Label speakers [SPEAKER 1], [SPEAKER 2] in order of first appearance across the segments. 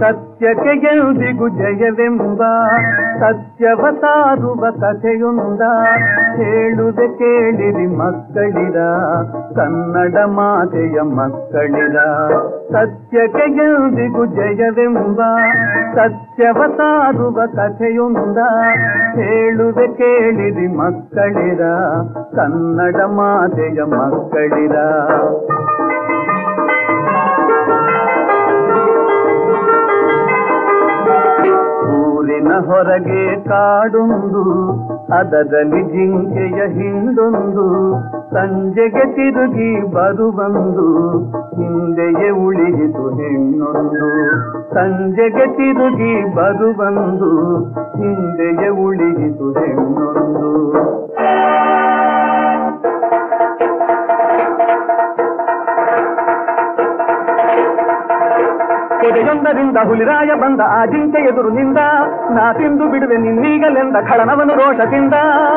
[SPEAKER 1] ಸತ್ಯಕ್ಕೆ ಎಂದಿಗೂ ಜಯವೆಂಬ ಸತ್ಯವ ಸಾರುವ ಕಥೆಯೊಂದ ಹೇಳುವೆ ಕೇಳಿರಿ ಮಕ್ಕಳಿರ ಕನ್ನಡ ಮಾತೆಯ ಮಕ್ಕಳಿರ ಸತ್ಯಕ್ಕೆ ಎಂದಿಗೂ ಜಯವೆಂಬ ಸತ್ಯವ ಸಾರುವ ಕಥೆಯೊಂದ ಹೇಳುವೆ ಕೇಳಿರಿ ಮಕ್ಕಳಿರ ಕನ್ನಡ ಮಾತೆಯ ಮಕ್ಕಳಿರ ಊರಿನ ಹೊರಗೆ ಕಾಡೊಂದು ಅದರಲ್ಲಿ ಜಿಂಕೆಯ ಹಿಂಡೊಂದು ಸಂಜೆಗೆ ತಿರುಗಿ ಬರುವಂದು ಹಿಂದೆಯೇ ಉಳಿಯಿತು ಹೆಣ್ಣೊಂದು ಸಂಜೆಗೆ ತಿರುಗಿ ಬರುವಂದು ಹಿಂದೆಯೇ ಉಳಿಯಿತು ಹೆಣ್ಣೊಂದು ಕೆರೆಯೊಂದರಿಂದ ಹುಲಿರಾಯ ಬಂದ ಆ ಜಿಂಕೆ ಎದುರು ನಿಂದ ನಾ ತಿಂದು ಬಿಡುವೆ ನಿನ್ನೀಗಲೆಂದ ಖಳನವನು ರೋಷದಿಂದ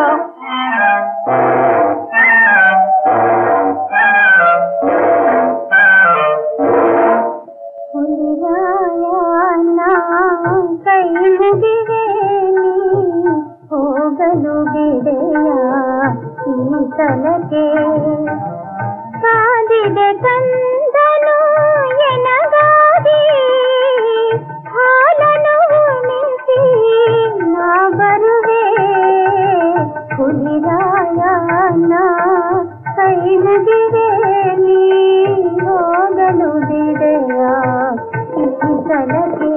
[SPEAKER 2] ಹುಲಿರಾಯನ ಕೈ ಮುಗಿವೆ ನೀ ಹೋಗಲು ಬಿಡೆಯ ಈ ತಲಕೆ ಕಾದಿದೆ ಕಂದನು ಎನಗಾದಿ ಹಾಲನು ಉಣಿಸಿ ನಾ ಬರುವೆ ಹುಲಿರಾಯನ ಕೈ ಮುಗಿವೆ ನೀ ಹೋಗಲು ಬಿಡೆಯ ಈ ತಲಕೆ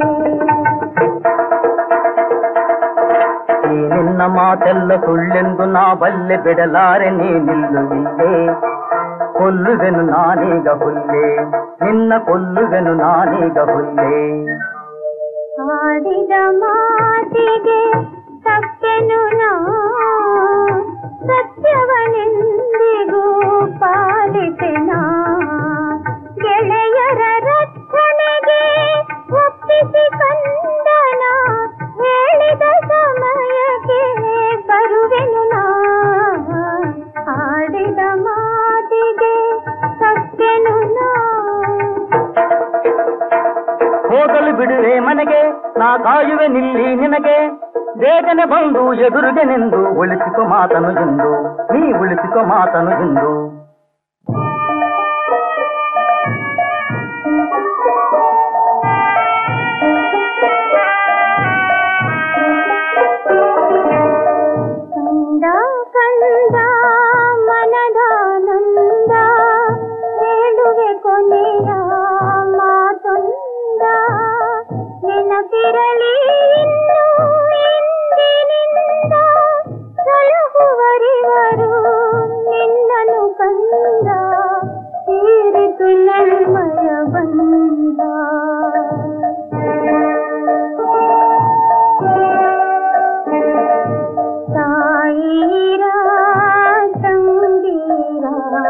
[SPEAKER 3] ಈ ನಿನ್ನ ಮಾತೆಲ್ಲ ಸುಳ್ಳೆಂದು ನಾ ಬಲ್ಲೆ ಬಿಡಲಾರೆ ನೀ ನಿಲ್ಲು ಇಲ್ಲೇ ಕೊಲ್ಲುವೆನು ನಾನೀಗ ಹುಲ್ಲೆ ನಿನ್ನ ಕೊಲ್ಲುವೆನು ನಾನೀಗ ಹುಲ್ಲೆ
[SPEAKER 2] ಆಡಿದ ಮಾತಿಗೆ ತಪ್ಪೆನು ನಾ ಸತ್ಯವನೆಂದಿಗೂ ಪಾಲಿಸೆನ ಗೆಳೆಯರ ರಕ್ಷಣೆಗೆ ಒಪ್ಪಿಸಿ ಕಂದನ ಹೇಳಿದ ಸಮಯಕ್ಕೆ ಬರುವೆನು ನಾ ಆಡಿದ ಮಾತಿಗೆ ತಪ್ಪೆನು ನಾ
[SPEAKER 3] ಹೋಗಲು ಬಿಡುವೆ ಮನೆಗೆ ನಾ ಕಾಯುವೆ ನಿಲ್ಲಿ ನಿನಗೆ ಬೇಗನೆ ಬಂದು ಎದುರುಗೆ ನಿಂದು ಉಳಿಸಿಕೊ ಮಾತನು ಎಂದು ನೀ ಉಳಿಸಿಕೊ ಮಾತನು ಎಂದು
[SPEAKER 2] ಕಂದ ಕಂದ ಮನದಾನಂದ ಹೇಳುವೆ ಕೊನೆಯ ಮಾತೊಂದ ನೆನಪಿರಲಿ ಇನ್ನು ಇಂದಿನಿಂದ ಸಲಹುವರಿವರು ನಿನ್ನನು ಕಂದ ತೀರಿತು ನಲ್ಮಯ ಬಂದ ತಾಯಿರ ತಂಗಿರ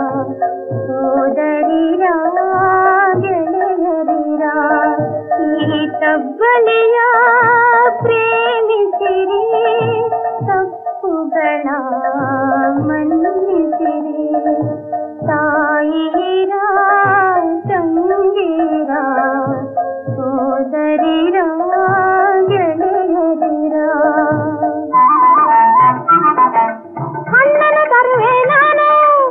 [SPEAKER 2] ಸೋದರಿರ ಗೆಳೆಯರಿರ ಈ ತಬ್ಬಲಿಯ ಪ್ರೇಮಿಸಿರಿ ತಪ್ಪುಗಳ ಮನ್ನಿಸಿರಿ ತಾಯಿರ ತಂಗಿರ ಸೋದರಿರ ಗೆಳೆಯರಿರ ಅಣ್ಣನ ತರುವೆ ನಾನು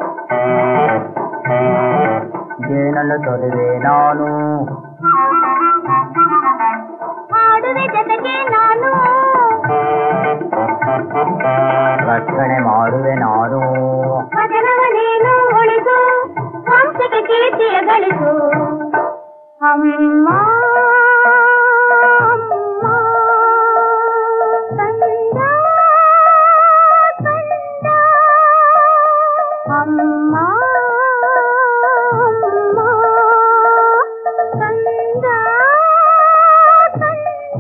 [SPEAKER 3] ಏನನ್ನು ತೊರೆವೆ ನಾನು
[SPEAKER 2] ಆಡುವೆ ಜೊತೆಗೆ ನಾನು
[SPEAKER 3] ರಕ್ಷಣೆ ಮಾಡುವೆ ನಾನು
[SPEAKER 2] ವಚನವನೇನು ಉಳಿಸು ವಂಶಕ್ಕೆ ಕೀರ್ತಿಯ ಗಳಿಸು ಅಮ್ಮ ಅಮ್ಮ, ಕಂದ, ಕಂದ. ಅಮ್ಮ ಅಮ್ಮ, ಕಂದ, ಕಂದ.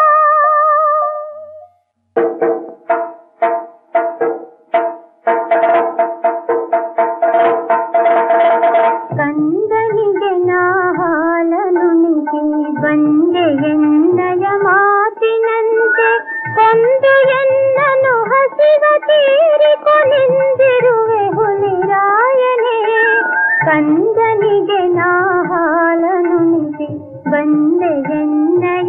[SPEAKER 2] ಕಂದನಿಗೆ ನಾ ಹಾಲನುಣಿಸಿ ಬಂದೆ ಎನ್ನಯ ಮಾತಿನಂತೆ ಕೊಂದು ಎನ್ನನು ಹಸಿವ ತೀರಿಕೊನಿಂದಿರುವೆ ಹುಲಿರಾಯನೇ ಕಂದನಿಗೆ ನಾ ಹಾಲನುಣಿಸಿ ಬಂದೆ ಎನ್ನಯ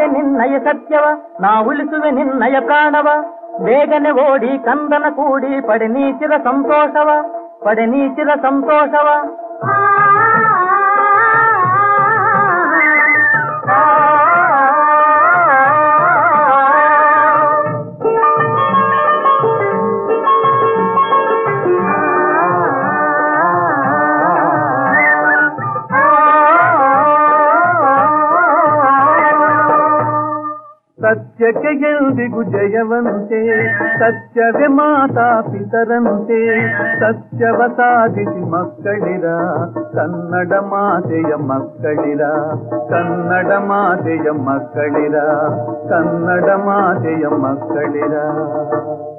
[SPEAKER 3] ನಿನ್ನಯ ಸತ್ಯವ ನಾ ಉಳಿಸುವೆ ನಿನ್ನಯ ಪ್ರಾಣವ ಬೇಗನೆ ಓಡಿ ಕಂದನ ಕೂಡಿ ಪಡೆ ನೀಚಿರ ಸಂತೋಷವ ಪಡೆ ನೀಚಿರ ಸಂತೋಷವ
[SPEAKER 1] ಸತ್ಯಕ್ಕೆ ಎಂದಿಗೂ ಜಯವಂತೆ ಸತ್ಯವೇ ಮಾತಾ ಪಿತರಂತೆ ಸತ್ಯವ ಸಾಧಿಸಿ ಮಕ್ಕಳಿರ ಕನ್ನಡ ಮಾತೆಯ ಮಕ್ಕಳಿರ ಕನ್ನಡ ಮಾತೆಯ ಮಕ್ಕಳಿರ ಕನ್ನಡ ಮಾತೆಯ ಮಕ್ಕಳಿರ